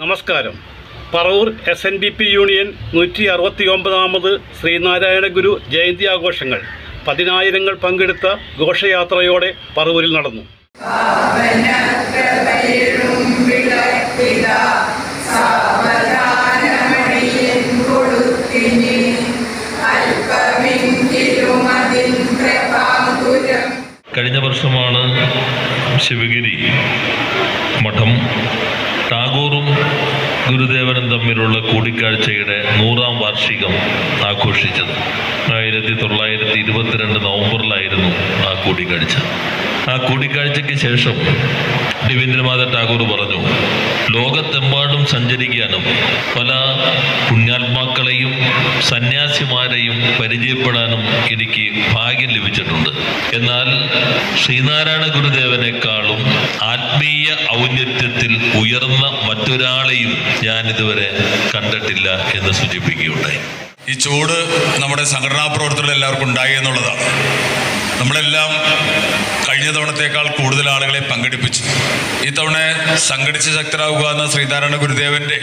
നമസ്കാരം Paravur S N D P union നൂറ്റി അറുപത്തി ഒമ്പതാമത് ശ്രീനാരായണ ഗുരു ജയന്തി ആഘോഷങ്ങൾ പതിനായിരങ്ങൾ പങ്കെടുത്ത ഘോഷയാത്രയോടെ പറവൂരിൽ നടന്നു കഴിഞ്ഞ വർഷമാണ് ശിവഗിരി മഠം ടാഗോറും ഗുരുദേവനും തമ്മിലുള്ള കൂടിക്കാഴ്ചയുടെ നൂറാം വാർഷികം ആഘോഷിച്ചത് ആയിരത്തി തൊള്ളായിരത്തി ഇരുപത്തിരണ്ട് നവംബറിലായിരുന്നു ആ കൂടിക്കാഴ്ച ആ കൂടിക്കാഴ്ചയ്ക്ക് ശേഷം രവീന്ദ്രനാഥ ടാഗോർ പറഞ്ഞു ലോകത്തെമ്പാടും സഞ്ചരിക്കാനും പല പുണ്യാത്മാക്കളെയും സന്യാസിമാരെയും പരിചയപ്പെടാനും എനിക്ക് ഭാഗ്യം ലഭിച്ചിട്ടുണ്ട് എന്നാൽ ശ്രീനാരായണ ഗുരുദേവനേക്കാളും ആത്മീയ ഔന്നത്യത്തിൽ ഉയർന്ന മറ്റൊരാളെയും ഞാൻ ഇതുവരെ കണ്ടിട്ടില്ല എന്ന് സൂചിപ്പിക്കുകയുണ്ടായി ഈ ചൂട് നമ്മുടെ സംഘടനാ പ്രവർത്തകർ എല്ലാവർക്കും ഉണ്ടായി എന്നുള്ളതാണ് നമ്മളെല്ലാം കഴിഞ്ഞ തവണത്തേക്കാൾ കൂടുതൽ ആളുകളെ പങ്കെടുപ്പിച്ചു ഈ തവണ സംഘടിച്ച് ശക്തരാകുക എന്ന ശ്രീനാരായണ ഗുരുദേവന്റെ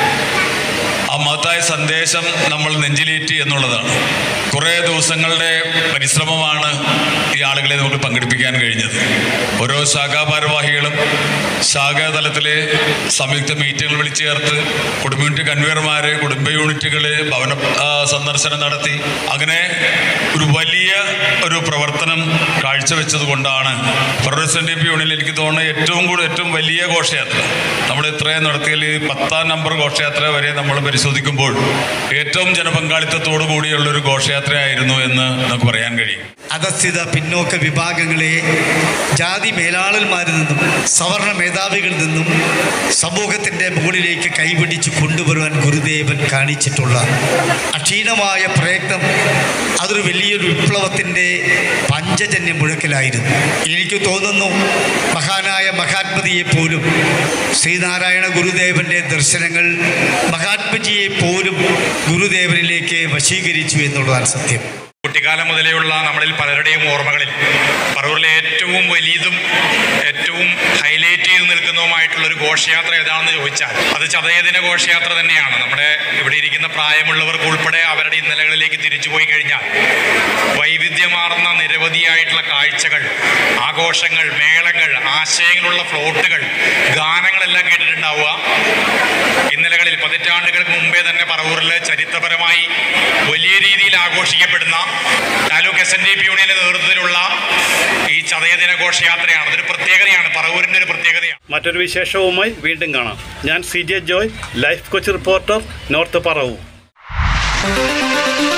ആ മഹത്തായ സന്ദേശം നമ്മൾ നെഞ്ചിലേറ്റി എന്നുള്ളതാണ് കുറേ ദിവസങ്ങളുടെ പരിശ്രമമാണ് ഈ ആളുകളെ നമുക്ക് പങ്കെടുപ്പിക്കാൻ കഴിഞ്ഞത് ഓരോ ശാഖാ ഭാരവാഹികളും ശാഖാ തലത്തിലെ സംയുക്ത മീറ്റിങ്ങുകൾ വിളിച്ചു ചേർത്ത് കുടുംബ കൺവീനർമാര് കുടുംബ യൂണിറ്റുകള് ഭവന ആ, സന്ദർശനം നടത്തി അങ്ങനെ ഒരു വലിയ ഒരു പ്രവർത്തനം കാഴ്ചവെച്ചത് കൊണ്ടാണ് പ്രൊഡക്ഷൻ ഡി പി യൂണിയനിൽ എനിക്ക് തോന്നുന്നത് ഏറ്റവും കൂടുതൽ ഏറ്റവും വലിയ ഘോഷയാത്ര നമ്മൾ ഇത്രയും നടത്തിയതിൽ ഈ പത്താം നമ്പർ ഘോഷയാത്ര വരെ നമ്മൾ പരിശോധിക്കുമ്പോൾ ഏറ്റവും ജനപങ്കാളിത്തത്തോടു കൂടിയുള്ള ഒരു ഘോഷയാത്രയായിരുന്നു എന്ന് നമുക്ക് പറയാൻ കഴിയും അധസ്ഥിത പിന്നോക്ക വിഭാഗങ്ങളെ ജാതി മേലാളന്മാരിൽ നിന്നും സവർണ മേധാവികളിൽ നിന്നും സമൂഹത്തിൻ്റെ മുകളിലേക്ക് കൈപിടിച്ച് കൊണ്ടുവരുവാൻ ഗുരുദേവൻ കാണിച്ചിട്ടുള്ള അക്ഷീണമായ പ്രയത്നം അതൊരു വലിയൊരു വിപ്ലവത്തിൻ്റെ പഞ്ചജന്യ മുഴക്കലായിരുന്നു എനിക്ക് തോന്നുന്നു മഹാനായ മഹാത്മതിയെ പോലും ശ്രീനാരായണ ഗുരുദേവന്റെ ദർശനങ്ങൾ മഹാത്മജിയെ പോലും ഗുരുദേവനിലേക്ക് വശീകരിച്ചു എന്നുള്ളതാണ് സത്യം കുട്ടിക്കാലം മുതലേയുള്ള നമ്മളിൽ പലരുടെയും ഓർമ്മകളിൽ പറവൂരിലെ ഏറ്റവും വലിയതും ഏറ്റവും ഹൈലൈറ്റ് ചെയ്ത് നിൽക്കുന്നതുമായിട്ടുള്ള ഒരു ഘോഷയാത്ര ഏതാണെന്ന് ചോദിച്ചാൽ അത് ചതയദിന ഘോഷയാത്ര തന്നെയാണ് നമ്മുടെ ഇവിടെ ഇരിക്കുന്ന പ്രായമുള്ളവർക്ക് ഉൾപ്പെടെ അവരുടെ ഇന്നലകളിലേക്ക് തിരിച്ചു പോയി കഴിഞ്ഞാൽ വൈവിധ്യമാർന്ന നിരവധിയായിട്ടുള്ള കാഴ്ചകൾ ആഘോഷങ്ങൾ മേളകൾ ആശയങ്ങളുള്ള ഫ്ലോട്ടുകൾ ഗാനങ്ങളെല്ലാം കേട്ടിട്ടുണ്ടാവുക ഇന്നലകളിൽ പതിറ്റാണ്ടുകൾക്ക് മുമ്പേ തന്നെ പറവൂരിൽ ചരിത്രപരമായി വലിയ രീതിയിൽ ആഘോഷിക്കപ്പെടുന്ന taluk S N D P യൂണിയന്റെ നേതൃത്വത്തിലുള്ള ഈ ചതയദിന ഘോഷയാത്രയാണ് അതൊരു പ്രത്യേകതയാണ് പറവൂരിന്റെ ഒരു പ്രത്യേകതയാണ് മറ്റൊരു വിശേഷവുമായി വീണ്ടും കാണാം ഞാൻ C J Joy life coach reporter north Paravur